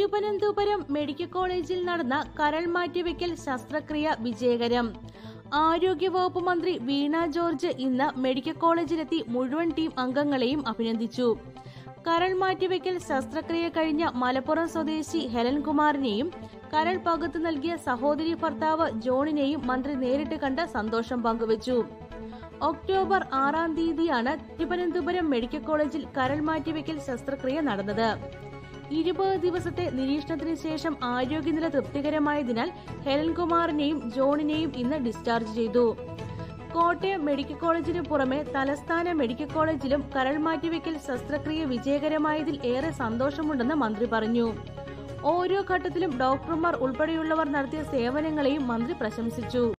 Thiruvananthapuram medical കോളേജിൽ നടന്ന കരൾ മാറ്റിവെക്കൽ ശസ്ത്രക്രിയ വിജയകരം ആരോഗ്യവകുപ്പ് മന്ത്രി വീണ ജോർജ് ഇന്ന് മെഡിക്കൽ കോളേജിലെത്തി മുഴുവൻ ടീം അംഗങ്ങളെയും അഭിനന്ദിച്ചു കരൾ മാറ്റിവെക്കൽ ശസ്ത്രക്രിയ കഴിഞ്ഞ മലപ്പുറം സ്വദേശി ഹെലൻ കുമാറിനെയും കരൾ പകുത്തു നൽകിയ സഹോദരി ഭർത്താവ് ജോണിനെയും മന്ത്രി നേരിട്ട് കണ്ട് സന്തോഷം പങ്കുവച്ചു ഒക്ടോബർ ആറാം തീയതിയാണ് തിരുവനന്തപുരം മെഡിക്കൽ കോളേജിൽ കരൾ മാറ്റിവെക്കൽ ശസ്ത്രക്രിയ നടന്നത് ഇരുപത് ദിവസത്തെ നിരീക്ഷണത്തിന് ശേഷം ആരോഗ്യനില തൃപ്തികരമായതിനാൽ ഹെലൻകുമാറിനെയും ജോണിനെയും ഇന്ന് ഡിസ്ചാർജ് ചെയ്തു കോട്ടയം മെഡിക്കൽ കോളേജിന് പുറമെ തലസ്ഥാന മെഡിക്കൽ കോളേജിലും കരൾ മാറ്റിവെക്കൽ ശസ്ത്രക്രിയ വിജയകരമായതിൽ ഏറെ സന്തോഷമുണ്ടെന്ന് മന്ത്രി പറഞ്ഞു ഓരോ ഘട്ടത്തിലും ഡോക്ടർമാർ ഉൾപ്പെടെയുള്ളവർ നടത്തിയ സേവനങ്ങളെയും മന്ത്രി പ്രശംസിച്ചു